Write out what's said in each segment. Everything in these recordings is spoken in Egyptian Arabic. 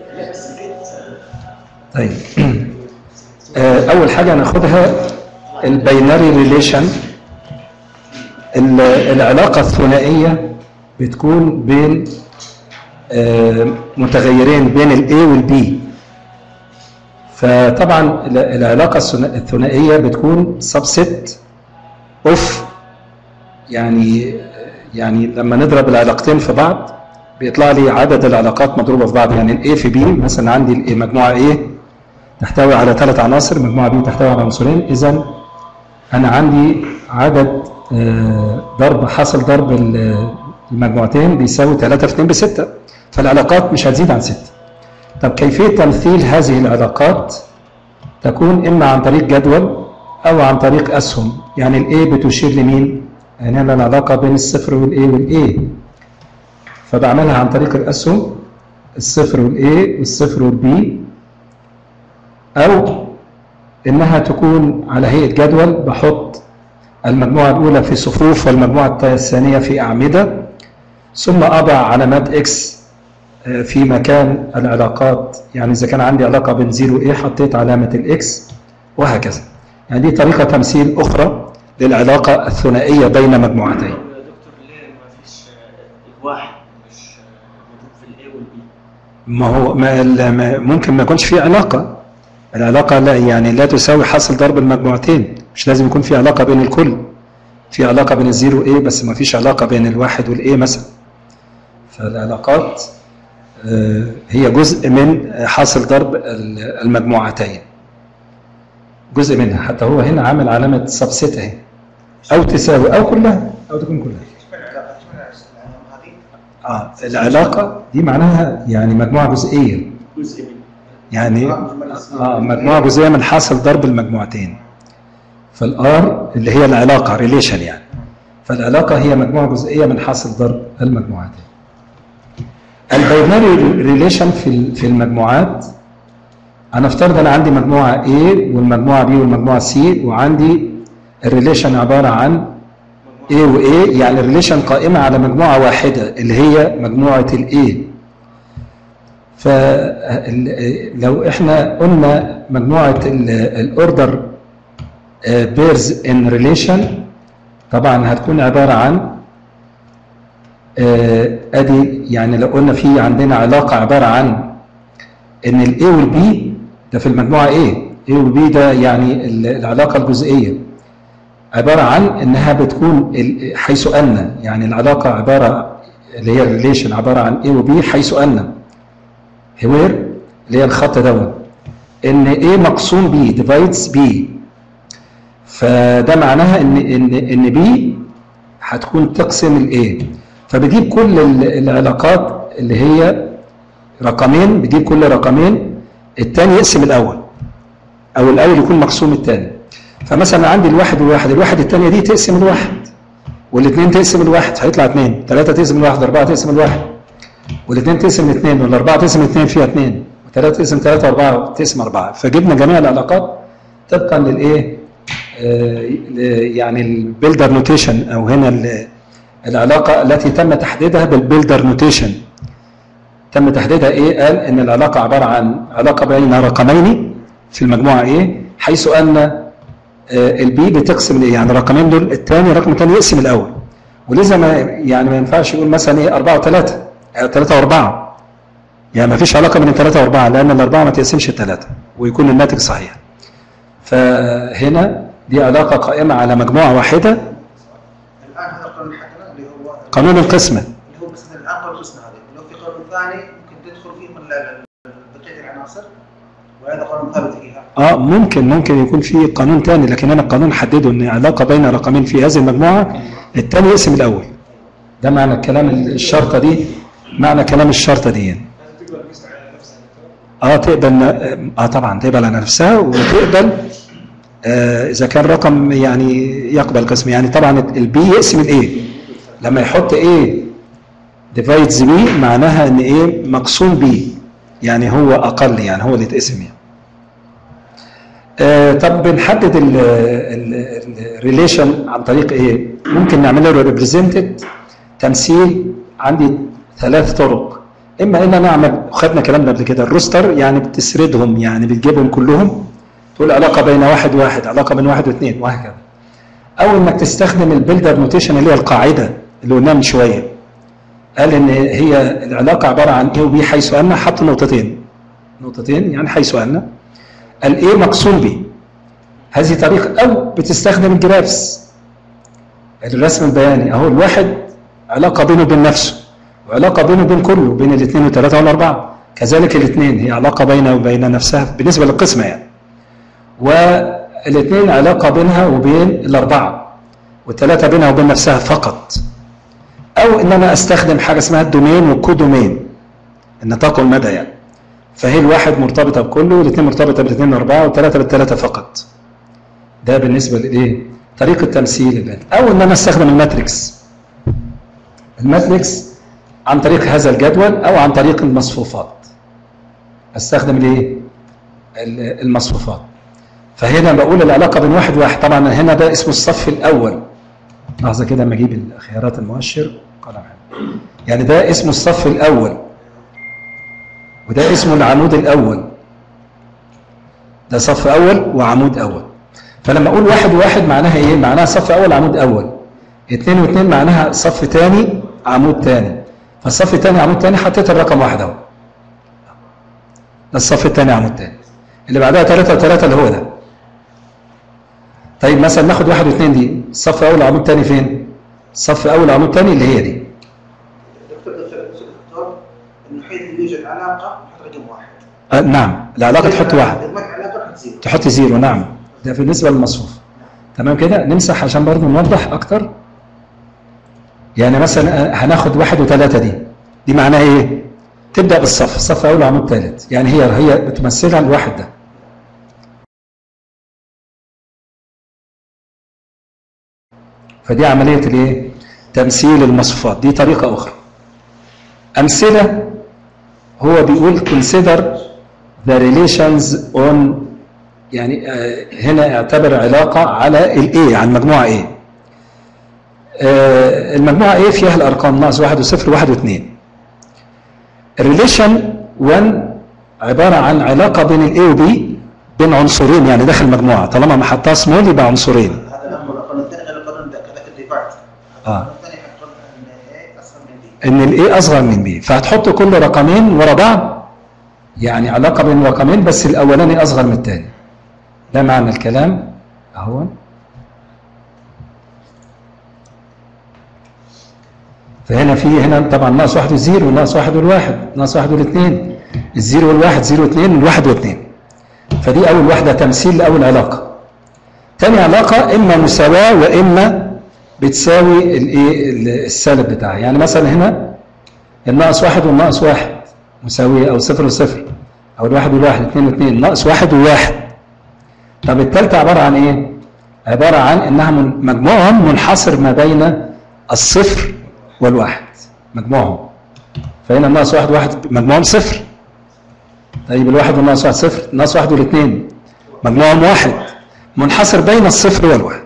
طيب آه، اول حاجه ناخدها الباينري ريليشن العلاقه الثنائيه بتكون بين آه، متغيرين بين الاي والبي فطبعا ال- العلاقه الثنا- الثنائيه بتكون سبست اوف يعني يعني لما نضرب العلاقتين في بعض بيطلع لي عدد العلاقات مضروبه في بعض يعني الاي في بي مثلا عندي ال A مجموعه A تحتوي على ثلاث عناصر مجموعه بي تحتوي على عنصرين اذا انا عندي عدد آه، ضرب حاصل ضرب ال- المجموعتين بيساوي 3 في 2 ب 6 فالعلاقات مش هتزيد عن 6 طب كيفيه تمثيل هذه العلاقات تكون اما عن طريق جدول او عن طريق اسهم يعني الاي بتشير لمين يعني انا العلاقه بين الصفر والاي والاي فبعملها عن طريق الاسهم الصفر والاي والصفر والبي او انها تكون على هيئه جدول بحط المجموعه الاولى في صفوف والمجموعه الثانيه في اعمده ثم اضع علامات اكس في مكان العلاقات يعني اذا كان عندي علاقه بين 0 و a حطيت علامه الاكس وهكذا يعني دي طريقه تمثيل اخرى للعلاقه الثنائيه بين مجموعتين يا دكتور ليه ما فيش آه، الواحد مش آه، موجود في الاي والبي ما هو ما ال- ما- ممكن ما يكونش في علاقه العلاقه لا يعني لا تساوي حاصل ضرب المجموعتين مش لازم يكون في علاقه بين الكل في علاقه بين الزيرو وايه بس ما فيش علاقه بين الواحد والايه مثلا فالعلاقات آه، هي جزء من حاصل ضرب ال- المجموعتين جزء منها حتى هو هنا عامل علامه سبسيت اهي او تساوي او كلها او تكون كلها اه العلاقه دي معناها يعني مجموعه جزئيه جزء منه يعني اه مجموعه جزئيه من حاصل ضرب المجموعتين فالار اللي هي العلاقه ريليشن يعني فالعلاقه هي مجموعه جزئيه من حاصل ضرب المجموعتين الباينري ريليشن في في المجموعات انا افترض انا عندي مجموعه A والمجموعه B والمجموعه C وعندي الريليشن عباره عن A و A يعني الريليشن قائمه على مجموعه واحده اللي هي مجموعه الاي فلو احنا قلنا مجموعه الاوردر بيرز ان ريليشن طبعا هتكون عباره عن آه، ادي يعني لو قلنا في عندنا علاقه عباره عن ان الاي والبي ده في المجموعه A A والبي ده يعني ال- العلاقه الجزئيه عباره عن انها بتكون ال- حيث ان يعني العلاقه عباره اللي هي الريليشن عباره عن A وB حيث ان هوير اللي هي الخط دوت ان A مقسوم B divides B فده معناها ان ان ان B هتكون تقسم ال A فبجيب كل ال- العلاقات اللي هي رقمين بجيب كل رقمين الثاني يقسم الاول او الاول يكون مقسوم الثاني فمثلا عندي الواحد والواحد الواحد الثانيه دي تقسم الواحد والاثنين تقسم الواحد هيطلع اثنين ثلاثه تقسم الواحد اربعه تقسم الواحد والاثنين تقسم الاثنين والاربعه تقسم الاثنين فيها اثنين وثلاثه تقسم ثلاثه واربعه تقسم اربعه فجبنا جميع العلاقات طبقا للايه آه، ل- يعني البيلدر نوتيشن او هنا ال- العلاقه التي تم تحديدها بالبيلدر نوتيشن تم تحديدها ايه قال ان العلاقه عباره عن علاقه بين رقمين في المجموعه ايه حيث ان البي بتقسم الايه يعني الرقمين دول الثاني رقم الثاني يقسم الاول ولذا ما يعني ما ينفعش يقول مثلا ايه 4 و3 3 و4 يعني ما فيش علاقه بين الثلاثه واربعه لان الاربعه ما تقسمش الثلاثه ويكون الناتج صحيح فهنا دي علاقه قائمه على مجموعه واحده الان هذا القانون حقنا اللي هو قانون القسمه اللي هو بس الان قانون القسمه هذه لو في قانون ثاني ممكن تدخل فيه من ال- ال- بقيه العناصر وهذا قانون ثابت فيها اه ممكن ممكن يكون في قانون تاني لكن انا القانون حدده ان علاقه بين رقمين في هذه المجموعه الثاني يقسم الاول ده معنى الكلام الشرطه دي معنى كلام الشرطه دي يعني. اه تقبل اه طبعا تقبل على نفسها وتقبل آه اذا كان رقم يعني يقبل قسم يعني طبعا البي يقسم الايه لما يحط ايه ديفايدز بي معناها ان ايه مقسوم بي يعني هو اقل يعني هو اللي يتقسم يعني آه، طب بنحدد الريليشن عن طريق ايه؟ ممكن نعمل له ريبريزنتد تمثيل عندي ثلاث طرق اما ان انا اعمل خدنا كلامنا قبل كده الروستر يعني بتسردهم يعني بتجيبهم كلهم تقول علاقه بين واحد وواحد علاقه بين واحد واثنين وهكذا او انك تستخدم البيلدر نوتيشن اللي هي القاعده اللي قلناها من شويه قال ان هي العلاقه عباره عن ايه وبي حيث ان حط نقطتين نقطتين يعني حيث ان الايه مقسوم بي هذه طريقه او بتستخدم الجرافس الرسم البياني اهو الواحد علاقه بينه وبين نفسه وعلاقه بينه وبين كله بين الاثنين والثلاثه والاربعه كذلك الاثنين هي علاقه بينها وبين نفسها بالنسبه للقسمه يعني والاثنين علاقه بينها وبين الاربعه والثلاثه بينها وبين نفسها فقط او ان انا استخدم حاجه اسمها الدومين والكودومين النطاق والمدى يعني فهي الواحد مرتبطه بكله والاثنين مرتبطه بالاثنين والاربعه والثلاثه بالثلاثه فقط ده بالنسبه لايه طريقه تمثيل البيانات او ان انا استخدم الماتريكس الماتريكس عن طريق هذا الجدول او عن طريق المصفوفات استخدم الايه ال- المصفوفات فهنا بقول العلاقه بين واحد واحد طبعا هنا ده اسمه الصف الاول لحظه كده اما اجيب خيارات المؤشر قلم حلو. يعني ده اسمه الصف الاول وده اسمه العمود الاول ده صف اول وعمود اول فلما اقول واحد واحد معناها ايه معناها صف اول عمود اول اتنين واتنين معناها صف تاني عمود تاني فالصف التاني عمود تاني حطيت الرقم واحد اهو ده الصف التاني عمود تاني اللي بعدها ثلاثة وثلاثة اللي هو ده طيب مثلا ناخد واحد واثنين دي الصف اول عمود تاني فين الصف اول عمود تاني اللي هي دي دكتور دكتور دكتور انه حيث يوجد علاقه نحط رقم واحد آه نعم العلاقة تحط واحد اذا ما في علاقه نحط زيرو تحط زيرو نعم ده بالنسبة للمصفوف تمام كده نمسح عشان برضه نوضح أكتر يعني مثلا آه، هناخد واحد وثلاثة دي دي معناها إيه؟ تبدأ بالصف الصف أول عمود ثالث يعني هي هي بتمثلها الواحد ده فدي عملية الإيه؟ تمثيل المصفوفات دي طريقة أخرى أمثلة هو بيقول consider the relations on يعني آه، هنا اعتبر علاقة على الايه عن مجموعة ايه آه، المجموعة ايه فيها الارقام ناقص واحد وصفر واحد واثنين الريليشن 1 عبارة عن علاقة بين الاي وبي بين عنصرين يعني داخل مجموعة طالما ما حطها سمول يبقى عنصرين هذا الامر القانون الثاني غير القانون ده كذا في الديفايد آه. القانون الثاني حيكون ان ايه اصغر من دي ان الاي اصغر من بي فهتحط كل رقمين ورا بعض يعني علاقة بين رقمين بس الاولاني اصغر من الثاني ده معنى الكلام اهو فهنا في هنا طبعا ناقص واحد وزيرو وناقص واحد والواحد ناقص واحد والاثنين الزيرو والواحد زيرو واثنين والواحد واثنين فدي اول واحده تمثيل لاول علاقه تاني علاقه اما مساواه واما بتساوي الايه ال- السالب بتاعها يعني مثلا هنا الناقص واحد والناقص واحد مساويه او صفر وصفر او الواحد والواحد اثنين واثنين ناقص واحد وواحد طب الثالثه عباره عن ايه؟ عباره عن انها من- مجموعهم منحصر ما بين الصفر والواحد مجموعهم فهنا الناقص واحد واحد مجموعهم صفر طيب الواحد والناقص واحد صفر الناقص واحد والاثنين مجموعهم واحد منحصر بين الصفر والواحد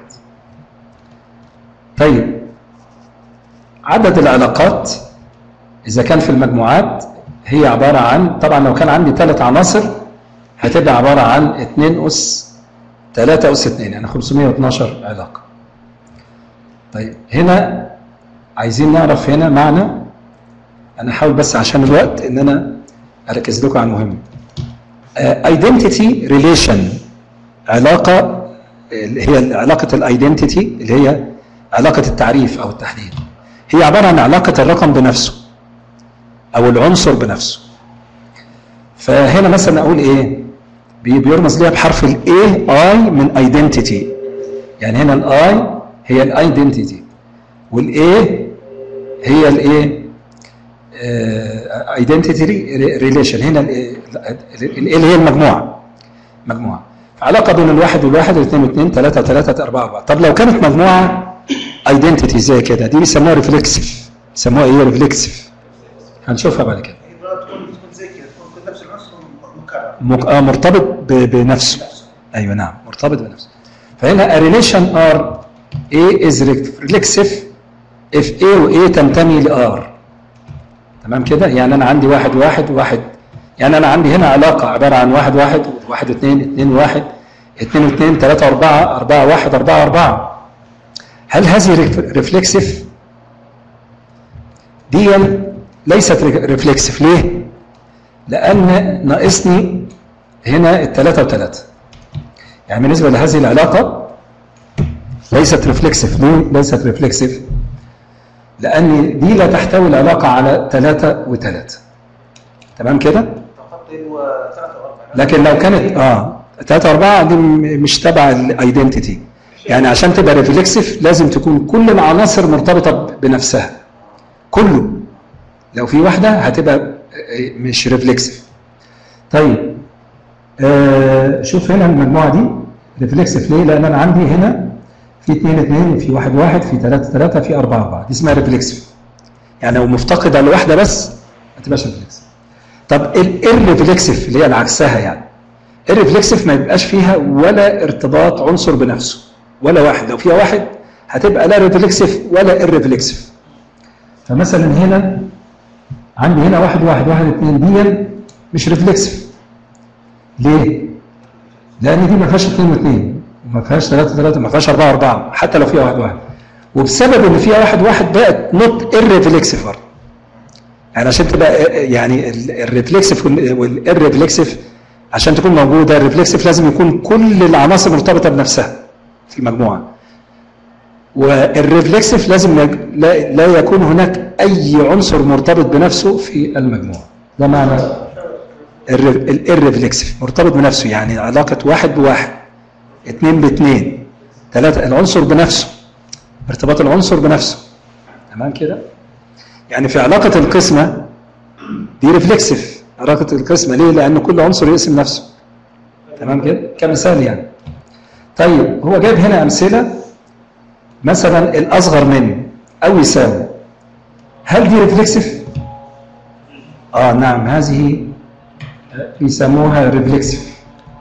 طيب عدد العلاقات إذا كان في المجموعات هي عبارة عن طبعا لو كان عندي ثلاث عناصر هتبقى عبارة عن 2 أس 3 أس 2 يعني 512 علاقة طيب هنا عايزين نعرف هنا معنى أنا هحاول بس عشان الوقت إن أنا أركز لكم على المهم ايدنتيتي ريليشن علاقة اللي هي علاقة الايدنتيتي اللي هي علاقة التعريف أو التحديد هي عبارة عن علاقة الرقم بنفسه أو العنصر بنفسه فهنا مثلا أقول إيه بي- بيرمز ليها بحرف الاي اي من ايدنتيتي يعني هنا الاي هي الايدنتيتي والاي هي الايه ايدنتيتي ريليشن هنا الايه اللي هي المجموعه مجموعه علاقه بين الواحد والواحد الاثنين واثنين ثلاثه ثلاثه اربعه اربعه طب لو كانت مجموعه ايدنتيتي زي كده دي بيسموها ريفلكسيف بيسموها ايه ريفلكسيف هنشوفها بعد كده هي بقى تكون تكون زي كذا تكون كل نفس العنصر مكرر مك- آه، مرتبط ب- بنفسه ايوه نعم مرتبط بنفسه فهنا a relation R A is reflexive if A و A تنتمي ل R تمام كده يعني انا عندي واحد واحد واحد يعني انا عندي هنا علاقه عباره عن واحد واحد واحد واثنين اثنين واحد اثنين واثنين ثلاثه واربعه اربعه واحد اربعه اربعه هل هذه ريفلكسيف؟ دي ليست ريفلكسيف ليه؟ لان ناقصني هنا الثلاثه وثلاثه يعني بالنسبه لهذه العلاقه ليست ريفلكسيف ليه؟ ليست ريفلكسيف لان دي لا تحتوي العلاقه على ثلاثه وثلاثه تمام كده؟ فقط هو ثلاثة وأربعة لكن لو كانت اه ثلاثة أربعة دي م- مش تبع الايدنتيتي يعني عشان تبقى ريفلكسيف لازم تكون كل العناصر مرتبطة ب- بنفسها كله لو في واحدة هتبقى آه، مش ريفلكسيف طيب آه شوف هنا المجموعة دي ريفلكسيف ليه؟ لأن أنا عندي هنا في اثنين اثنين في واحد واحد في ثلاثة ثلاثة في أربعة أربعة دي اسمها ريفلكسيف يعني لو مفتقدة لواحدة بس ما تبقاش ريفلكسيف طب الريفلكسيف اللي هي العكسها يعني الريفلكسيف ما يبقاش فيها ولا ارتباط عنصر بنفسه ولا واحد لو فيها واحد هتبقى لا ريفلكسيف ولا الريفلكسيف فمثلا هنا عندي هنا واحد واحد واحد اثنين دي مش ريفلكسيف ليه؟ لان دي ما فيهاش اثنين واثنين وما فيهاش ثلاثة ثلاثة ما فيهاش أربعة أربعة حتى لو فيها واحد واحد وبسبب إن فيها واحد واحد بقت نوت الريفلكسيف يعني عشان تبقى يعني الريفلكسيف والريفلكسيف عشان تكون موجوده الريفلكسيف لازم يكون كل العناصر مرتبطه بنفسها في المجموعه والريفلكسيف لازم يج- لا, لا يكون هناك اي عنصر مرتبط بنفسه في المجموعه ده معنى الريفلكسيف مرتبط بنفسه يعني علاقه واحد بواحد اثنين باثنين ثلاثه العنصر بنفسه ارتباط العنصر بنفسه تمام كده يعني في علاقة القسمة دي ريفلكسيف علاقة القسمة ليه؟ لأن كل عنصر يقسم نفسه تمام كده؟ كمثال يعني طيب هو جايب هنا أمثلة مثلا الأصغر من أو يساوي هل دي ريفلكسيف؟ آه نعم هذه يسموها ريفلكسيف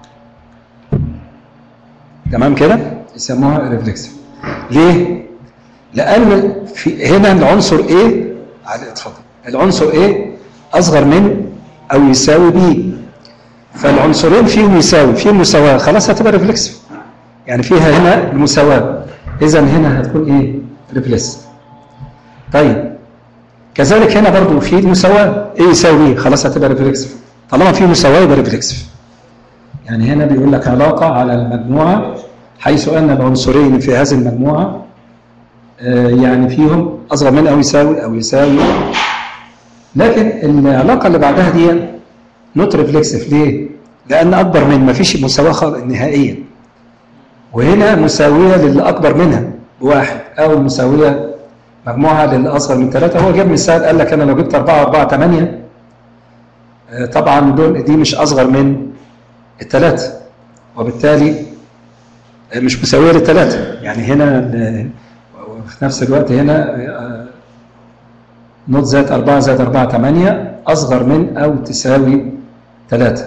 تمام كده؟ يسموها ريفلكسيف ليه؟ لأن في هنا العنصر A علي اتفضل العنصر A أصغر من أو يساوي B فالعنصرين فيهم يساوي فيهم مساواة خلاص هتبقى ريفلكسيف يعني فيها هنا المساواة إذا هنا هتكون إيه؟ ريفلكس طيب كذلك هنا برضو في المساواة A يساوي B خلاص هتبقى ريفلكسيف طالما في مساواة يبقى ريفلكسيف يعني هنا بيقول لك علاقة على المجموعة حيث أن العنصرين في هذه المجموعة آه، يعني فيهم أصغر من أو يساوي أو يساوي لكن العلاقة اللي بعدها دي نوت ريفلكسيف ليه؟ لأن أكبر من ما فيش مساواة خالص نهائيا وهنا مساوية للي أكبر منها بواحد أو مساوية مجموعة للي أصغر من ثلاثة هو جاب مثال قال لك أنا لو جبت أربعة أربعة ثمانية آه، طبعا دول دي مش أصغر من الثلاثة وبالتالي آه، مش مساوية للثلاثة يعني هنا آه، وفي نفس الوقت هنا آه، نوت زائد 4 زائد 4 8 أصغر من أو تساوي 3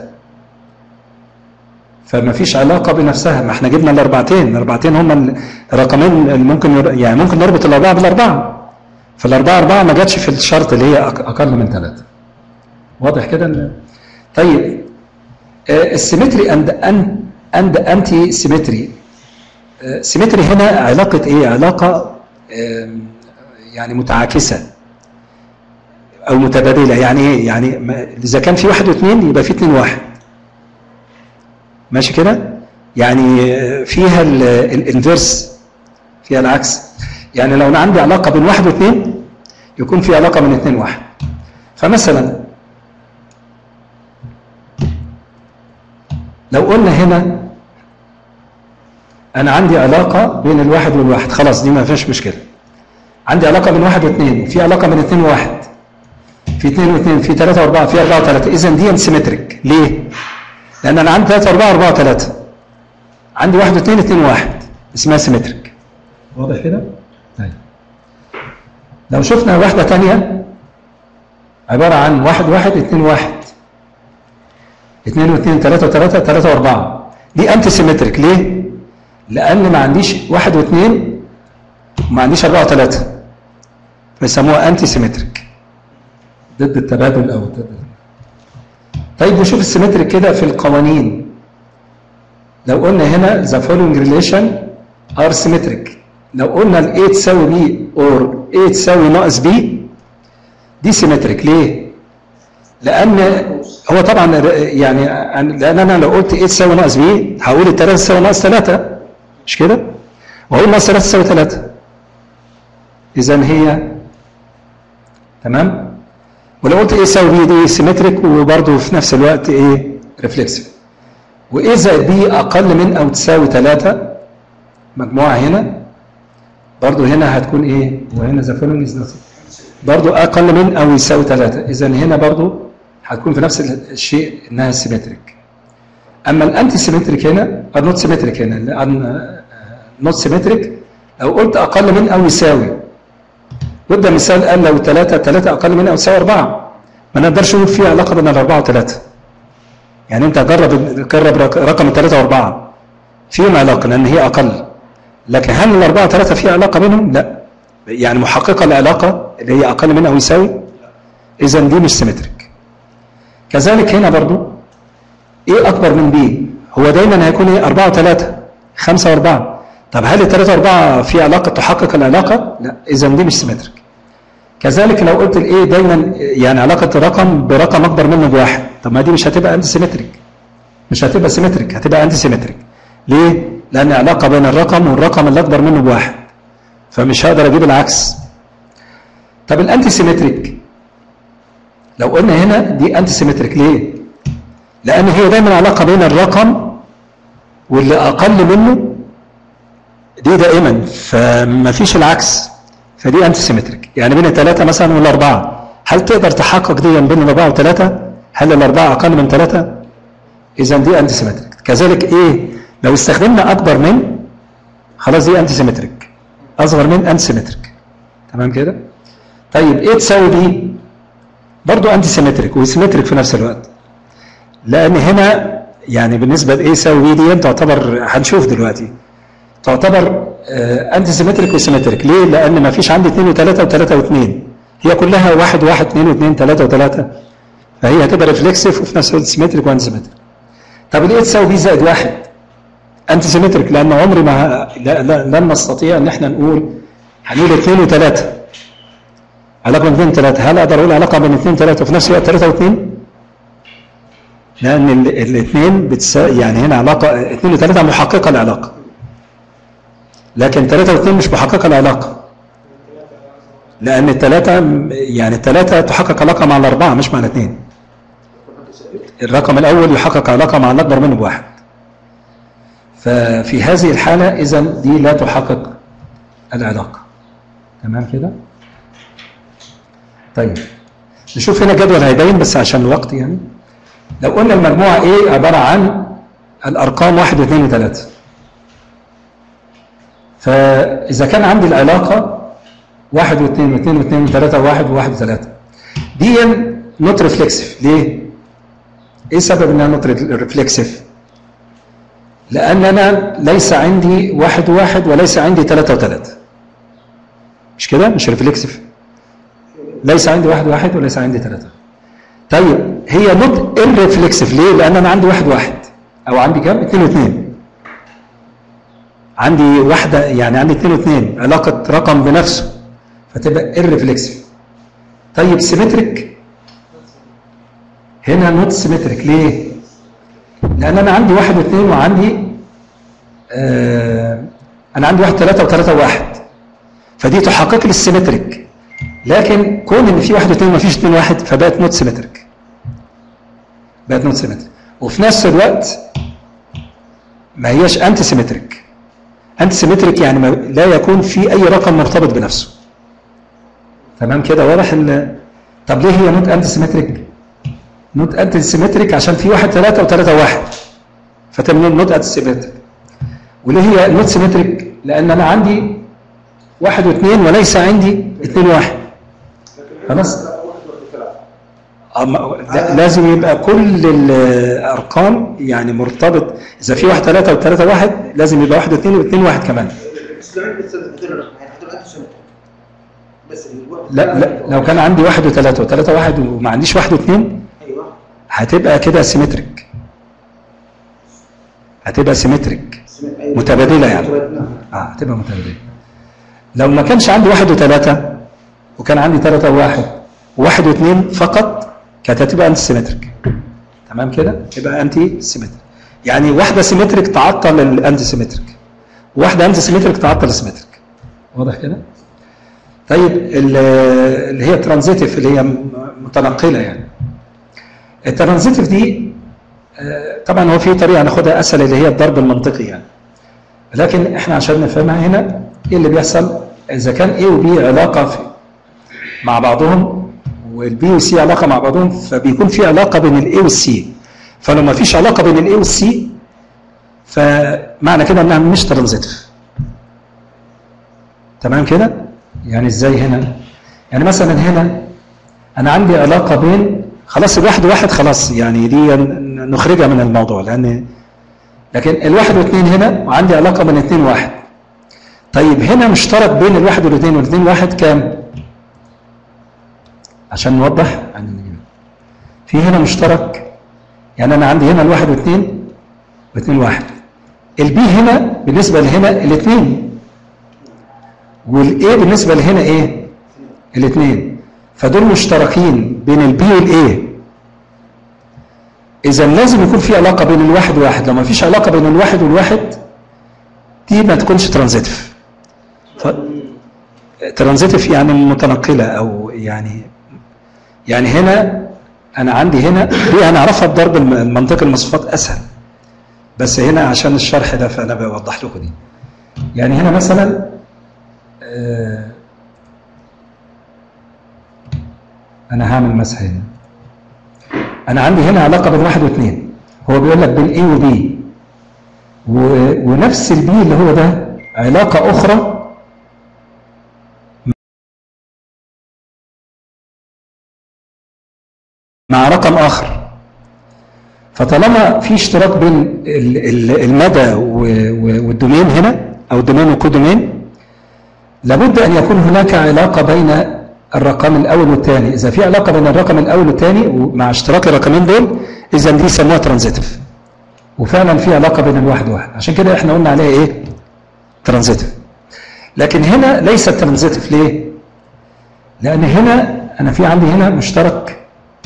فما فيش علاقة بنفسها ما احنا جبنا الأربعتين الأربعتين هم الرقمين اللي ممكن ير... يعني ممكن نربط الأربعة بالأربعة فالأربعة أربعة ما جاتش في الشرط اللي هي أق- أقل من 3 واضح كده إن- طيب السيمتري اند اند اند انتي سيمتري سيمتري هنا علاقة ايه؟ علاقة آم، يعني متعاكسة او متبادلة يعني ايه؟ يعني ما- اذا كان في واحد واثنين يبقى في اثنين واحد ماشي كده؟ يعني آه، فيها ال- الانفيرس فيها العكس يعني لو انا عندي علاقة بين واحد واثنين يكون في علاقة بين اثنين واحد فمثلا لو قلنا هنا انا عندي علاقه بين الواحد والواحد خلاص دي ما فيش مشكله عندي علاقه بين واحد واثنين في علاقه بين اثنين وواحد في اثنين واثنين في ثلاثه واربعه في اربعه وثلاثه اذا دي سيمتريك ليه؟ لان انا عندي ثلاثه واربعه اربعه وثلاثه عندي واحد واثنين اثنين وواحد اسمها سيمتريك واضح كده؟ طيب لو شفنا واحده ثانيه عباره عن واحد واحد اثنين واحد اثنين واثنين ثلاثة وثلاثة ثلاثة واربعة دي انتي سيمتريك ليه؟ لأن ما عنديش واحد واثنين وما عنديش أربعة وثلاثة فيسموها انتي سيمتريك ضد التبادل او ضد طيب نشوف السيمتريك كده في القوانين لو قلنا هنا the following relation are symmetric لو قلنا ال A تساوي B or A تساوي ناقص B دي سيمتريك ليه؟ لأن هو طبعا يعني لأن أنا لو قلت A تساوي ناقص B هقول التلاتة تساوي ناقص تلاتة مش كده؟ وأقول ناقص تلاتة تساوي تلاتة إذا هي تمام؟ ولو قلت A يساوي B دي سيمتريك وبرضه في نفس الوقت إيه؟ ريفلكسيف وإيه زائد B أقل من أو تساوي تلاتة مجموعة هنا برضه هنا هتكون إيه؟ وهنا ذا فولوينج از برضه اقل من او يساوي 3 اذا هنا برضه هتكون في نفس الشيء انها سيمتريك اما الانتي سيمتريك هنا او نوت سيمتريك هنا نوت سيمتريك لو قلت اقل من او يساوي وده مثال قال لو 3 3 اقل من او يساوي 4 ما نقدرش نقول في علاقه بين الاربعه وثلاثه يعني انت جرب جرب رقم 3 و4 فيهم علاقه لان هي اقل لكن هل الاربعه وثلاثه في علاقه بينهم؟ لا يعني محققه العلاقه اللي هي اقل من او يساوي اذا دي مش سيمتريك كذلك هنا برضو ايه اكبر من بي هو دايما هيكون ايه 4 و3 5 و4 طب هل الثلاثة و4 في علاقة تحقق العلاقة؟ لا اذا دي مش سيمتريك كذلك لو قلت الايه دايما يعني علاقة الرقم برقم اكبر منه بواحد طب ما دي مش هتبقى انتي سيمتريك مش هتبقى سيمتريك هتبقى انتي سيمتريك ليه؟ لان علاقة بين الرقم والرقم اللي اكبر منه بواحد فمش هقدر اجيب العكس طب الانتي سيمتريك لو قلنا هنا دي انتي سيمتريك ليه لان هي دايما علاقه بين الرقم واللي اقل منه دي دائما فما فيش العكس فدي انتي سيمتريك يعني بين الثلاثه مثلا والاربعه هل تقدر تحقق دي بين الاربعه والثلاثه هل الاربعه اقل من ثلاثه اذا دي انتي سيمتريك كذلك ايه لو استخدمنا اكبر من خلاص دي انتي سيمتريك اصغر من انتي سيمتريك تمام كده طيب ايه تساوي دي برضو انتي سيمتريك وسيمتريك في نفس الوقت لان هنا يعني بالنسبه لايه يساوي دي تعتبر هنشوف دلوقتي تعتبر آه انتي سيمتريك وسيمتريك ليه لان ما فيش عندي 2 و3 و3 و2 هي كلها 1 1 2 و2 3 و3 فهي هتبقى ريفلكسيف وفي نفس الوقت سيمتريك وانتي سيمتريك طب الايه تساوي بي زائد واحد انتي سيمتريك لان عمري ما لا لا لن نستطيع ان احنا نقول هنقول 2 و3 علاقه بين 2 3 هل اقدر اقول علاقه بين 2 3 وفي نفس الوقت 3 و2 لان الاثنين بتسا... يعني هنا علاقه 2 و3 محققه العلاقه لكن 3 و2 مش محققه العلاقه لان الثلاثه يعني الثلاثه تحقق علاقه مع الاربعه مش مع الاثنين الرقم الاول يحقق علاقه مع الاكبر منه بواحد ففي هذه الحاله اذا دي لا تحقق العلاقه تمام كده طيب نشوف هنا جدول هيبين بس عشان الوقت يعني لو قلنا المجموعة A عبارة عن الأرقام واحد واثنين وثلاثة فإذا كان عندي العلاقة واحد واثنين واثنين واثنين وثلاثة وواحد وواحد وثلاثة دي نوت ريفلكسيف ليه؟ إيه سبب إنها نوت ريفلكسيف؟ لأن أنا ليس عندي واحد وواحد وليس عندي ثلاثة وثلاثة مش كده؟ مش ريفلكسيف ليس عندي واحد واحد وليس عندي ثلاثة طيب هي نوت الريفلكسيف ليه؟ لأن أنا عندي واحد واحد أو عندي كام؟ اثنين واثنين عندي واحدة يعني عندي اثنين واثنين علاقة رقم بنفسه فتبقى الريفلكسيف طيب سيمتريك هنا نوت سيمتريك ليه؟ لأن أنا عندي واحد واثنين وعندي آه أنا عندي واحد ثلاثة وثلاثة وواحد فدي تحقق لي السيمتريك لكن كون ان في واحد واثنين ما فيش اثنين واحد فبقت نوت سيمتريك بقت نوت سيمتريك وفي نفس الوقت ما هياش انتي سيمتريك انتي سيمتريك يعني ما لا يكون في اي رقم مرتبط بنفسه تمام كده واضح ال طب ليه هي نوت انتي سيمتريك نوت انتي سيمتريك عشان في واحد ثلاثة وثلاثة واحد فتبقى نوت انتي سيمتريك وليه هي نوت سيمتريك لان انا عندي واحد واثنين وليس عندي اثنين واحد خلاص لازم يبقى كل الارقام يعني مرتبط اذا في واحد ثلاثة وثلاثة واحد لازم يبقى واحد واثنين واثنين واحد كمان بس الوحده لا لا لو كان عندي واحد وثلاثة وثلاثة واحد وما عنديش واحد واثنين ايوه هتبقى كده سيمتريك هتبقى سيمتريك سمع- أيوة. متبادلة يعني. نعم. اه هتبقى متبادلة لو ما كانش عندي واحد وثلاثة وكان عندي ثلاثة وواحد وواحد واثنين فقط كانت هتبقى انتي سيمتريك تمام كده يبقى انتي سيمتريك يعني واحدة سيمتريك تعطل الانتي سيمتريك واحدة انتي سيمتريك تعطل السيمتريك واضح كده طيب ال- اللي هي ترانزيتيف اللي هي م- متنقلة يعني الترانزيتيف دي آه، طبعا هو في طريقة ناخدها اسهل اللي هي الضرب المنطقي يعني لكن احنا عشان نفهمها هنا ايه اللي بيحصل اذا كان A و B علاقه في مع بعضهم والبي والسي علاقه مع بعضهم فبيكون في علاقه بين الاي والسي فلو ما فيش علاقه بين الاي والسي فمعنى كده انها مش ترانزيتيف تمام كده يعني ازاي هنا يعني مثلا هنا انا عندي علاقه بين خلاص الواحد واحد خلاص يعني دي نخرجها من الموضوع لان لكن الواحد واثنين هنا وعندي علاقه بين اثنين واحد طيب هنا مشترك بين الواحد والاثنين والاثنين واحد كام؟ عشان نوضح يعني في هنا مشترك يعني انا عندي هنا الواحد واثنين واثنين واحد البي هنا بالنسبه لهنا الاثنين والاي بالنسبه لهنا ايه؟ الاثنين فدول مشتركين بين البي والاي اذا لازم يكون في علاقه بين الواحد والواحد لو ما فيش علاقه بين الواحد والواحد دي ما تكونش ترانزيتيف ف... ترانزيتيف يعني متنقله او يعني يعني هنا انا عندي هنا دي هنعرفها بضرب الم- المنطق المصفوفات اسهل بس هنا عشان الشرح ده فانا بوضح لكم دي يعني هنا مثلا آه، انا هعمل مسح هنا انا عندي هنا علاقه بين واحد واثنين هو بيقول لك بين A و B و- ونفس البي اللي هو ده علاقه اخرى مع رقم اخر فطالما في اشتراك بين ال- ال- المدى و- و- والدومين هنا او الدومين والكودومين لابد ان يكون هناك علاقه بين الرقم الاول والثاني اذا في علاقه بين الرقم الاول والثاني ومع اشتراك الرقمين دول اذا دي يسموها ترانزيتيف وفعلا في علاقه بين الواحد واحد عشان كده احنا قلنا عليها ايه ترانزيتيف لكن هنا ليست ترانزيتيف ليه لان هنا انا في عندي هنا مشترك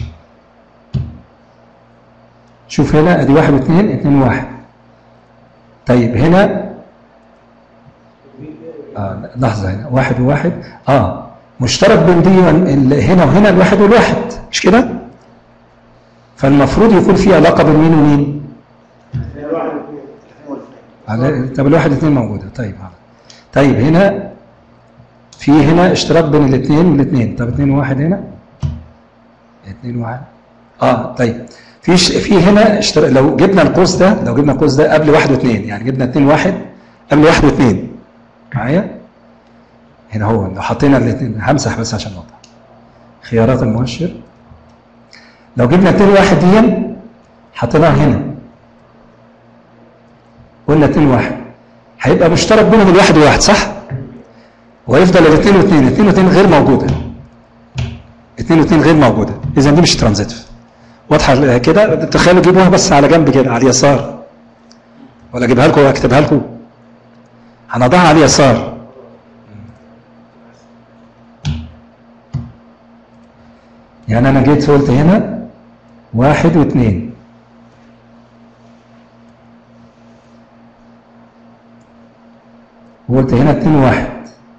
شوف هنا ادي واحد واثنين اثنين وواحد طيب هنا آه لحظة هنا واحد وواحد اه مشترك بين دي ال- هنا وهنا الواحد والواحد مش كده؟ فالمفروض يكون في علاقة بين مين ومين؟ على طب الواحد واثنين موجودة طيب آه. طيب هنا في هنا اشتراك بين الاثنين والاثنين طب اثنين وواحد هنا اثنين وواحد اه طيب في ش... في هنا اشتراك لو جبنا القوس ده لو جبنا القوس ده قبل واحد واثنين يعني جبنا اثنين واحد قبل واحد واثنين معايا هنا هو لو حطينا الاثنين همسح بس عشان اوضح خيارات المؤشر لو جبنا اثنين واحد دي حطيناها هنا قلنا اثنين واحد هيبقى مشترك بينهم الواحد وواحد صح؟ ويفضل الاثنين واثنين الاثنين واثنين غير موجوده اثنين واثنين غير موجوده اذا دي مش ترانزيتيف واضحه كده تخيلوا جيبوها بس على جنب كده على اليسار ولا اجيبها لكم واكتبها لكم هنضعها على اليسار يعني انا جيت قلت هنا واحد واثنين وقلت هنا اتنين وواحد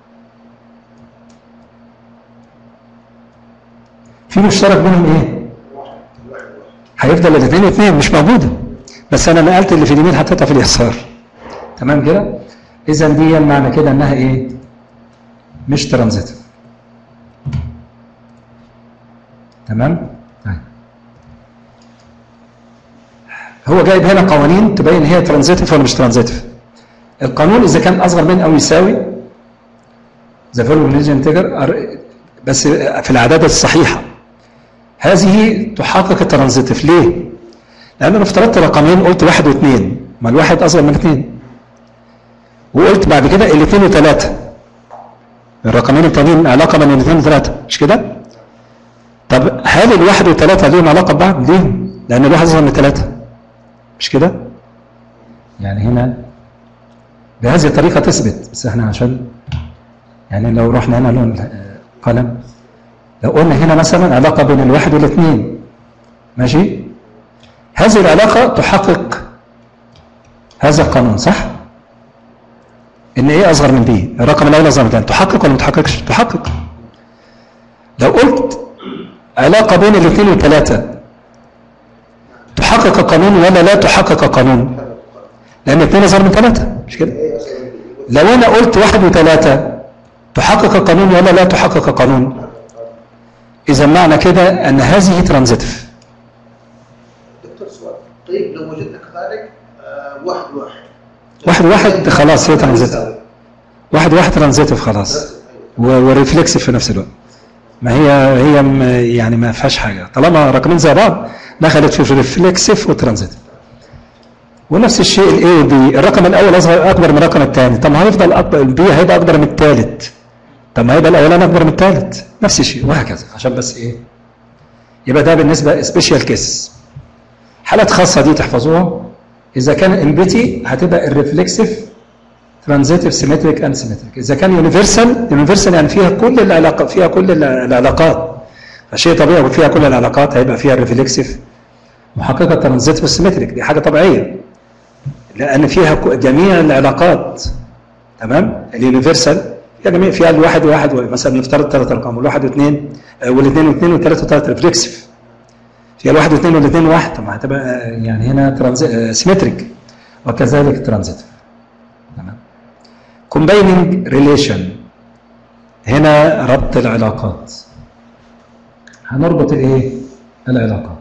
في مشترك بينهم ايه؟ هيفضل الاثنين اثنين مش موجوده بس انا نقلت اللي في اليمين حطيتها في اليسار تمام كده؟ اذا دي معنى كده انها ايه؟ مش ترانزيتيف تمام؟ طيب هو جايب هنا قوانين تبين هي ترانزيتيف ولا مش ترانزيتيف القانون اذا كان اصغر من او يساوي ذا فاليو انتجر بس في الاعداد الصحيحه هذه تحقق الترانزيتيف ليه؟ لان انا افترضت رقمين قلت واحد واثنين ما الواحد اصغر من اثنين وقلت بعد كده الاثنين وثلاثه الرقمين التانيين علاقه بين الاثنين وثلاثه مش كده؟ طب هل الواحد والثلاثه ليهم علاقه ببعض؟ ليهم لان الواحد اصغر من الثلاثه مش كده؟ يعني هنا بهذه الطريقه تثبت بس احنا عشان يعني لو رحنا هنا لون آه، قلم لو قلنا هنا مثلا علاقه بين الواحد والاثنين ماشي؟ هذه العلاقه تحقق هذا القانون صح؟ ان ايه اصغر من بي الرقم الاول اصغر من الثاني تحقق ولا ما تحققش تحقق لو قلت علاقه بين الاثنين والثلاثه تحقق القانون ولا لا تحقق القانون لان الاثنين اصغر من ثلاثه مش كده لو انا قلت واحد وثلاثه تحقق القانون ولا لا تحقق القانون اذا معنى كده ان هذه ترانزيتيف دكتور سؤال طيب لو وجدنا كذلك آه، واحد واحد واحد واحد خلاص هي ترانزيتيف واحد واحد ترانزيتيف خلاص و- وريفلكسيف في نفس الوقت ما هي هي م- يعني ما فيهاش حاجه طالما رقمين زي بعض دخلت في ريفلكسيف وترانزيتيف ونفس الشيء الاي والبي الرقم الاول اصغر اكبر من الرقم الثاني طب ما هيفضل اكبر البي هيبقى اكبر من الثالث طب ما هيبقى الاولاني اكبر من الثالث نفس الشيء وهكذا عشان بس ايه يبقى ده بالنسبه سبيشال كيس حالات خاصه دي تحفظوها اذا كان امبيتي هتبقى الريفلكسيف ترانزيتيف سيمتريك اند سيمتريك اذا كان يونيفرسال يونيفرسال يعني فيها كل العلاقات فيها كل الع- العلاقات فشيء طبيعي وفيها كل العلاقات هيبقى فيها الريفلكسيف محققه ترانزيتيف سيمتريك دي حاجه طبيعيه لان فيها ك- جميع العلاقات تمام اليونيفرسال فيها جميع فيها الواحد وواحد مثلا نفترض ثلاث ارقام الواحد واثنين آه، والاثنين واثنين والثلاثه وثلاثه ريفلكسيف فيها الواحد واثنين والاثنين واحد طب ما هتبقى آه، يعني هنا ترانزي... سيمتريك وكذلك ترانزيتيف تمام combining relation هنا ربط العلاقات هنربط الايه العلاقات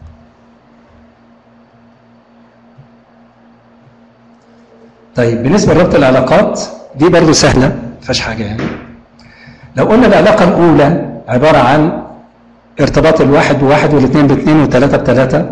طيب بالنسبه لربط العلاقات دي برضو سهله ما فيهاش حاجه يعني لو قلنا العلاقه الاولى عباره عن ارتباط الواحد بواحد والاثنين باثنين والثلاثه بثلاثه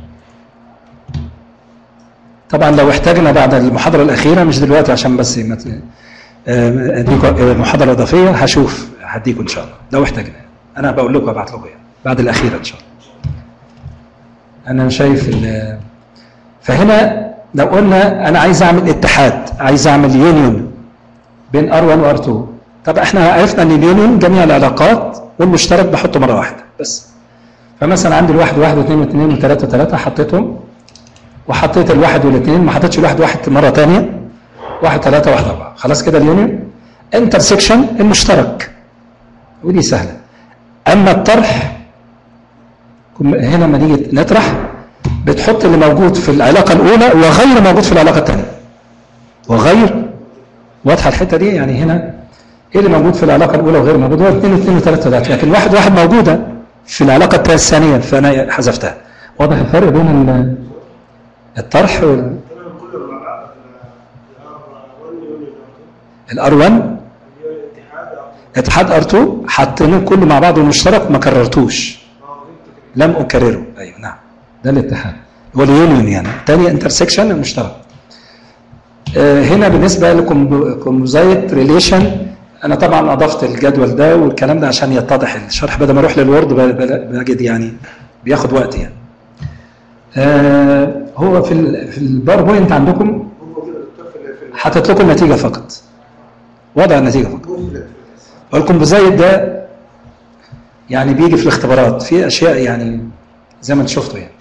طبعا لو احتاجنا بعد المحاضره الاخيره مش دلوقتي عشان بس ما ت- آه، اديكم آه، محاضره اضافيه هشوف هديكم ان شاء الله لو احتاجنا انا بقول لكم ابعت لكم يعني بعد الاخيره ان شاء الله انا شايف ال- فهنا لو قلنا انا عايز اعمل اتحاد عايز اعمل يونيون بين ار1 وار2 طب احنا عرفنا ان اليونيون جميع العلاقات والمشترك بحطه مره واحده بس فمثلا عندي الواحد واحد واثنين واثنين وثلاثه وثلاثه حطيتهم وحطيت الواحد والاثنين ما حطيتش الواحد واحد مره ثانيه واحد ثلاثه واحد اربعه خلاص كده اليونيون انترسكشن المشترك ودي سهله اما الطرح كم- هنا لما نيجي نطرح بتحط اللي موجود في العلاقه الاولى وغير موجود في العلاقه الثانيه وغير واضحه الحته دي يعني هنا ايه اللي موجود في العلاقه الاولى وغير موجود هو اثنين واثنين وثلاثه وثلاثه لكن واحد واحد موجوده في العلاقه الثانيه فانا حذفتها واضح الفرق بين ال- الطرح وال تمام كل الرابعة الار 1 الاتحاد اتحاد ار 2 حطيناه كله مع بعضه مشترك ما كررتوش لم اكرره ايوه نعم ده الاتحاد هو اليونيون يعني تاني انترسكشن المشترك آه، هنا بالنسبه لكومبوزايت ريليشن انا طبعا اضفت الجدول ده والكلام ده عشان يتضح الشرح بدل ما اروح للوورد ب- ب- بجد يعني بياخد وقت يعني آه، هو في ال- في الباوربوينت عندكم هو كده دكتور في ال- في ال- حاطط لكم النتيجه فقط وضع النتيجه فقط هو في ال- والكومبوزايت ده يعني بيجي في الاختبارات في اشياء يعني زي ما انت شفتوا يعني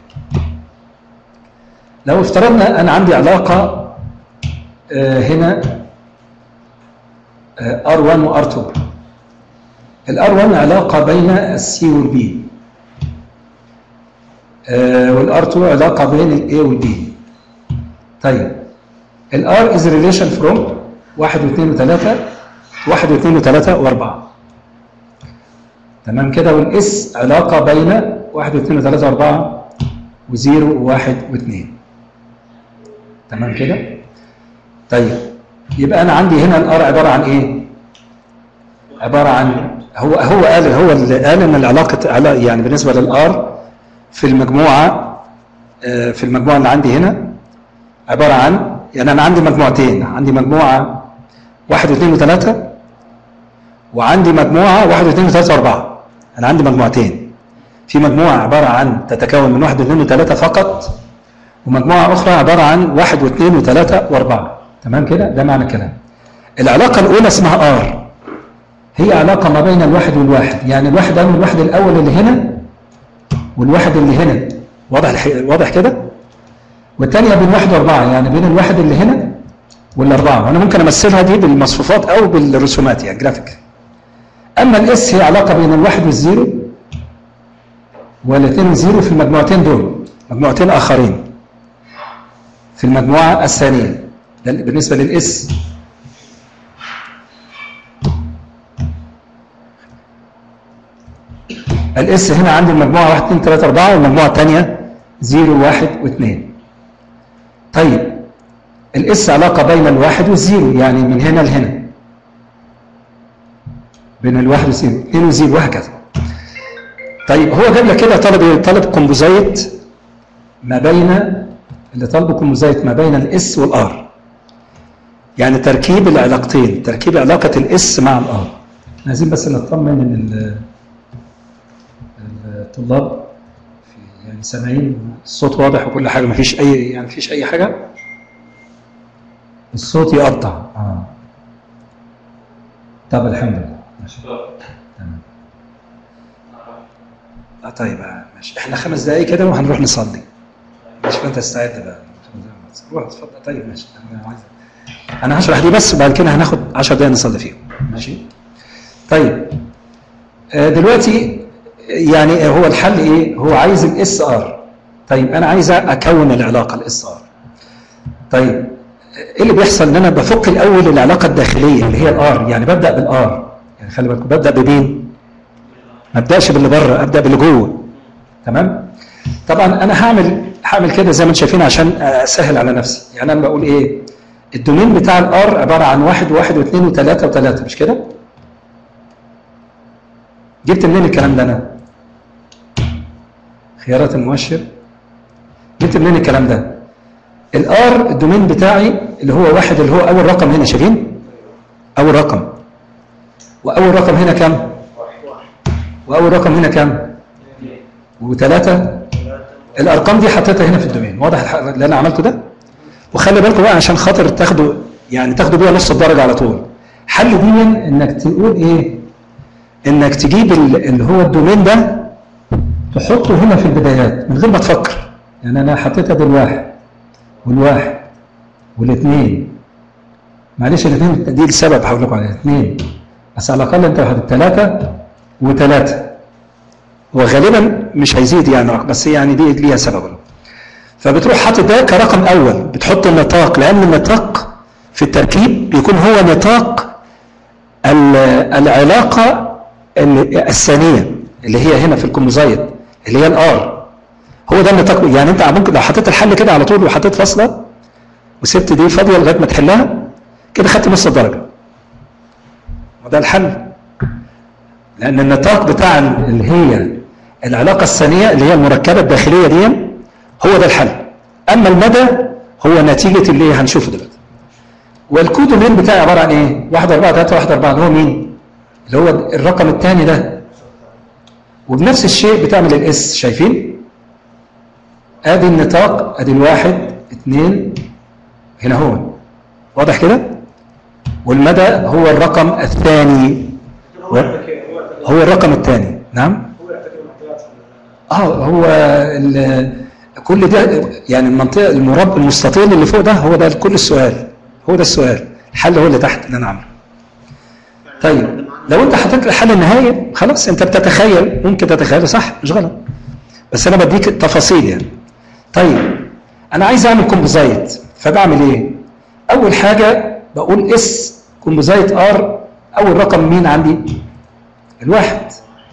لو افترضنا انا عندي علاقه آه، هنا ار 1 وار 2 الار 1 علاقه بين السي والبي والار 2 علاقه بين الاي والبي طيب الار از ريليشن فروم واحد واثنين وثلاثه واحد واثنين وثلاثة وأربعة تمام كده والاس علاقة بين واحد واثنين وثلاثة وأربعة وزيرو وواحد واثنين تمام كده طيب يبقى أنا عندي هنا الآر عبارة عن إيه؟ عبارة عن هو هو قال هو اللي قال إن العلاقة علا- يعني بالنسبة للآر في المجموعة آه، في المجموعة اللي عندي هنا عبارة عن يعني أنا عندي مجموعتين عندي مجموعة واحد واثنين وثلاثة وعندي مجموعه واحد واثنين وثلاثه واربعه انا عندي مجموعتين في مجموعه عباره عن تتكون من واحد واثنين وثلاثه فقط ومجموعه اخرى عباره عن واحد واثنين وثلاثه واربعه تمام كده ده معنى الكلام العلاقه الاولى اسمها ار هي علاقه ما بين الواحد والواحد يعني الواحد ده من الواحد الاول اللي هنا والواحد اللي هنا واضح الح... واضح كده والثانيه بين واحد واربعه يعني بين الواحد اللي هنا والاربعه وانا ممكن امثلها دي بالمصفوفات او بالرسومات يعني جرافيك اما الاس هي علاقه بين الواحد والزيرو والاثنين والزيرو في المجموعتين دول مجموعتين اخرين في المجموعه الثانيه ده بالنسبه للاس الاس هنا عندي المجموعه 1 2 3 4 والمجموعه الثانيه 0 1 و2 طيب الاس علاقه بين الواحد والزيرو يعني من هنا لهنا بين الواحد والزيرو 2 وزيرو وهكذا طيب هو جاب لك كده طلب ايه؟ طلب كومبوزايت ما بين اللي طالبه كومبوزايت ما بين الاس والار يعني تركيب العلاقتين تركيب علاقه الاس مع الار عايزين بس نطمن ان ال- الطلاب في يعني سامعين الصوت واضح وكل حاجه ما فيش اي يعني ما فيش اي حاجه الصوت يقطع اه طب الحمد لله ماشي تمام اه طيب آه، ماشي احنا خمس دقايق كده وهنروح نصلي ماشي فانت استعد بقى روح اتفضل طيب ماشي انا عايز انا هشرح دي بس وبعد كده هناخد 10 دقايق نصلي فيهم ماشي طيب آه، دلوقتي يعني هو الحل ايه هو عايز الاس ار طيب انا عايز اكون العلاقه الاس ار طيب ايه اللي بيحصل ان انا بفك الاول العلاقه الداخليه اللي هي الار يعني ببدا بالار يعني خلي بالكم ببدا بمين ما ابداش باللي بره ابدا باللي جوه تمام طبعا انا هعمل هعمل كده زي ما انتم شايفين عشان اسهل على نفسي يعني انا بقول ايه الدومين بتاع الار عباره عن واحد وواحد واثنين وثلاثه وثلاثه مش كده جبت منين الكلام ده انا خيارات المؤشر جبت منين الكلام ده الار الدومين بتاعي اللي هو واحد اللي هو اول رقم هنا شايفين اول رقم واول رقم هنا كام واول رقم هنا كام وثلاثة الارقام دي حطيتها هنا في الدومين واضح الح- اللي انا عملته ده وخلي بالكم بقى عشان خاطر تاخدوا يعني تاخدوا بيها نص الدرجه على طول حل دي انك تقول ايه انك تجيب ال- اللي هو الدومين ده تحطه هنا في البدايات من غير ما تفكر يعني انا حطيتها بالواحد والواحد والاثنين معلش الاثنين دي السبب هقول لكم عليها اثنين بس على الاقل انت واحد ثلاثه وثلاثه وغالبا مش هيزيد يعني بس يعني دي ليها سبب فبتروح حاطط ده كرقم اول بتحط النطاق لان النطاق في التركيب بيكون هو نطاق ال- العلاقه ال- الثانيه اللي هي هنا في الكوموزايت اللي هي الار هو ده النطاق يعني انت ممكن لو حطيت الحل كده على طول وحطيت فاصله وسبت دي فاضيه لغايه ما تحلها كده خدت نص الدرجه وده الحل لان النطاق بتاع اللي هي العلاقه الثانيه اللي هي المركبه الداخليه دي هو ده الحل اما المدى هو نتيجه اللي هنشوفه دلوقتي والكودومين بتاعي عباره عن ايه 1 4 3 1 4 اللي هو مين اللي هو الرقم الثاني ده وبنفس الشيء بتعمل الاس شايفين ادي النطاق ادي الواحد اثنين هنا هو واضح كده والمدى هو الرقم الثاني هو يعتبر هو يعتبر هو الرقم الثاني نعم هو يعتبر محتويات اه هو ال- كل ده يعني المنطقه المربع المستطيل اللي فوق ده هو ده كل السؤال هو ده السؤال الحل هو اللي تحت اللي انا عامله طيب لو انت حطيت الحل النهائي خلاص انت بتتخيل ممكن تتخيل صح مش غلط بس انا بديك التفاصيل يعني طيب انا عايز اعمل كومبوزايت فبعمل ايه اول حاجه بقول اس كومبوزايت ار اول رقم مين عندي الواحد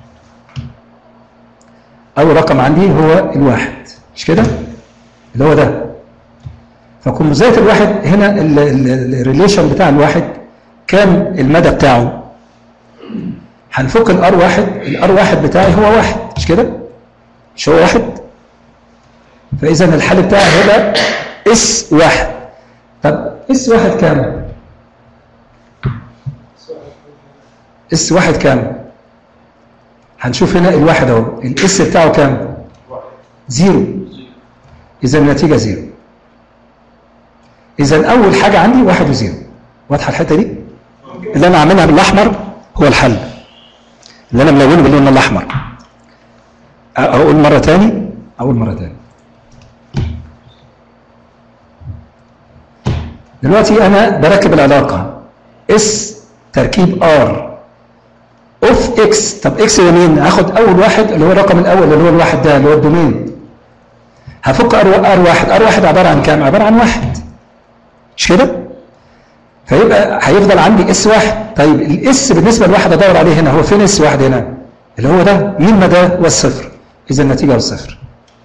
اول رقم عندي هو الواحد مش كده اللي هو ده فكومبوزايت الواحد هنا الريليشن بتاع الواحد كام المدى بتاعه هنفك الار واحد الار واحد بتاعي هو واحد مش كده مش هو واحد فاذا الحل بتاعي هيبقى اس واحد طب اس واحد كام اس واحد كام هنشوف هنا الواحد اهو الاس بتاعه كام زيرو اذا النتيجه زيرو اذا اول حاجه عندي واحد وزيرو واضحه الحته دي اللي انا عاملها بالاحمر هو الحل اللي انا ملونه باللون الاحمر أ- اقول مره تاني اقول مره تاني دلوقتي انا بركب العلاقه اس تركيب ار اوف اكس طب اكس ده مين هاخد اول واحد اللي هو الرقم الاول اللي هو الواحد ده اللي هو الدومين هفك ار ار واحد ار واحد عباره عن كام عباره عن واحد مش كده فيبقى هيفضل عندي اس واحد طيب الاس بالنسبه لواحد ادور عليه هنا هو فين اس واحد هنا اللي هو ده مين ما ده هو الصفر اذا النتيجه هو الصفر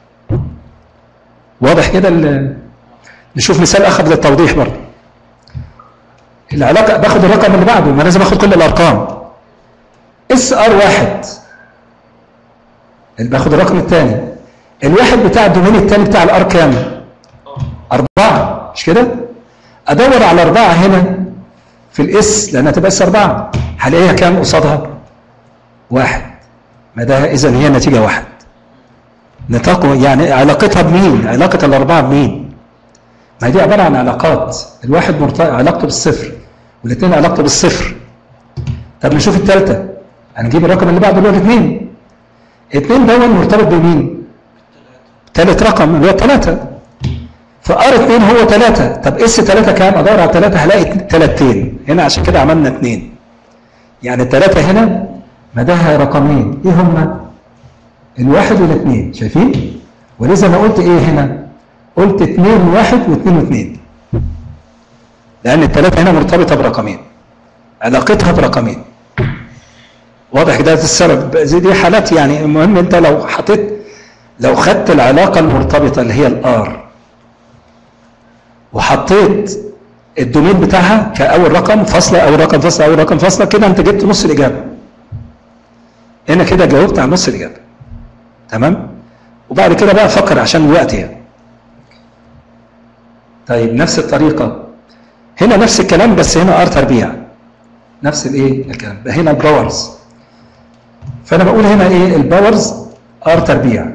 واضح كده ال- نشوف مثال اخر للتوضيح برضه العلاقه باخد الرقم اللي بعده ما لازم اخد كل الارقام اس ار واحد اللي باخد الرقم الثاني الواحد بتاع الدومين الثاني بتاع الار كام؟ أربعة مش كده؟ أدور على أربعة هنا في الإس لأنها تبقى إس أربعة هلاقيها كام قصادها؟ واحد ما ده إذا هي نتيجة واحد نطاق يعني علاقتها بمين؟ علاقة الأربعة بمين؟ ما هي دي عبارة عن علاقات الواحد مرت... علاقته بالصفر والاثنين علاقته بالصفر طب نشوف الثالثة هنجيب الرقم اللي بعده اللي هو الاثنين اثنين دون مرتبط بمين؟ ثالث رقم اللي هو ثلاثة فار 2 هو 3 طب اس 3 كام ادور على 3 هلاقي ثلاثتين هنا عشان كده عملنا 2 يعني الثلاثه هنا مداها رقمين ايه هما الواحد والاثنين شايفين ولذا انا قلت ايه هنا قلت 2 واحد و2 و2 لان الثلاثه هنا مرتبطه برقمين علاقتها برقمين واضح ده السبب زي دي حالات يعني المهم انت لو حطيت لو خدت العلاقه المرتبطه اللي هي الار وحطيت الدومين بتاعها كاول رقم فاصله اول رقم فاصله اول رقم فاصله كده انت جبت نص الاجابه هنا كده جاوبت على نص الاجابه تمام وبعد كده بقى فكر عشان الوقت يعني طيب نفس الطريقه هنا نفس الكلام بس هنا ار تربيع نفس الايه الكلام ده هنا الباورز فانا بقول هنا ايه الباورز ار تربيع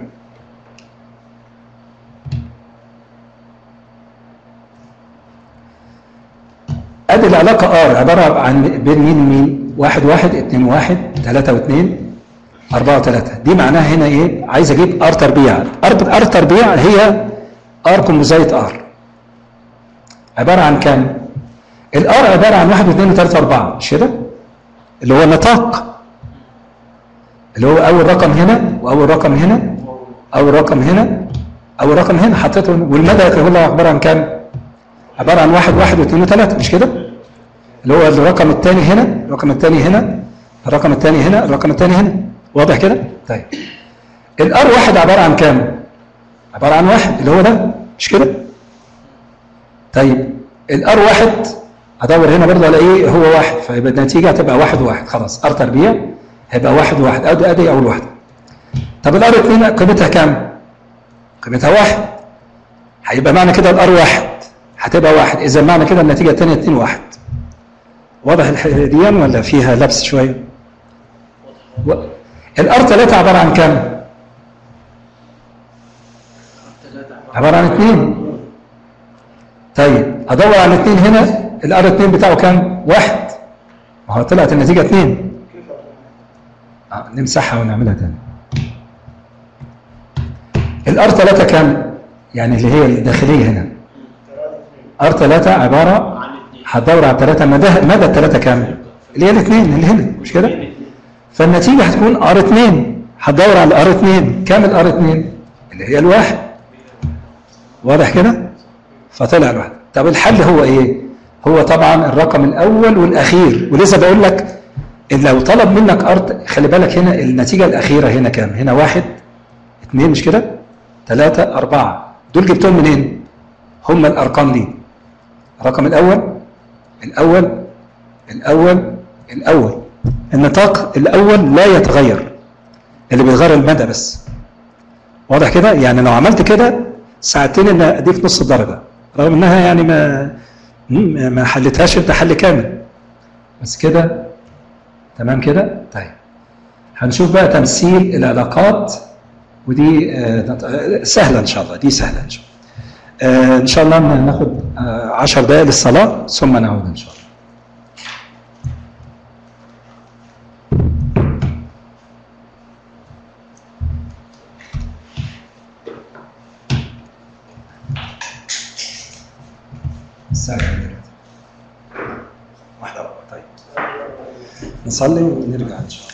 ادي العلاقه ار عباره عن بين مين ومين؟ واحد واحد اثنين واحد ثلاثة واثنين أربعة وثلاثة دي معناها هنا إيه؟ عايز أجيب ار تربيع ار ار تربيع هي ار كومبوزايت ار عبارة عن كام؟ الار عبارة عن واحد واثنين وثلاثة وأربعة مش كده؟ اللي هو النطاق اللي هو أول رقم هنا وأول رقم هنا أول رقم هنا أول رقم هنا حطيته والمدى هو عبارة عن كام؟ عبارة عن واحد واحد واثنين وثلاثة مش كده؟ اللي هو الرقم الثاني هنا الرقم الثاني هنا الرقم الثاني هنا الرقم الثاني هنا واضح كده؟ طيب الار واحد عبارة عن كام؟ عبارة عن واحد اللي هو ده مش كده؟ طيب الار واحد ادور هنا برضه الاقيه هو واحد فيبقى النتيجة هتبقى واحد واحد خلاص ار تربيع هيبقى واحد واحد ادي ادي اول واحدة طب الار اثنين قيمتها كام؟ قيمتها واحد هيبقى معنى كده الار واحد هتبقى واحد اذا معنى كده النتيجه الثانيه 2 1 واضح الحكايه دي ولا فيها لبس شويه و... الار 3 عباره عن كام عباره عن 2 طيب ادور على الاثنين هنا الار 2 بتاعه كام واحد ما هو طلعت النتيجه 2 آه نمسحها ونعملها تاني الار 3 كام يعني اللي هي الداخليه هنا ار 3 عباره هتدور على 3 مدى مدى الثلاثه كام؟ اللي هي الاثنين اللي هنا مش كده؟ فالنتيجه هتكون ار 2 هتدور على ار 2 كام الار 2 اللي هي الواحد واضح كده؟ فطلع الواحد طب الحل هو ايه؟ هو طبعا الرقم الاول والاخير ولسه بقول لك إن لو طلب منك ار خلي بالك هنا النتيجه الاخيره هنا كام؟ هنا واحد اثنين مش كده؟ ثلاثه اربعه دول جبتهم منين؟ هم الارقام دي الرقم الاول الاول الاول الاول النطاق الاول لا يتغير اللي بيتغير المدى بس واضح كده يعني لو عملت كده ساعتين ان اضيف نص الدرجه رغم انها يعني ما ما حلتهاش انت حل كامل بس كده تمام كده طيب هنشوف بقى تمثيل العلاقات ودي آه، نت- سهله ان شاء الله دي سهله ان شاء الله آه، ان شاء الله ناخد آه، عشر دقائق للصلاه ثم نعود ان شاء الله الساعة كام دلوقتي؟ واحدة وربع طيب نصلي ونرجع إن شاء الله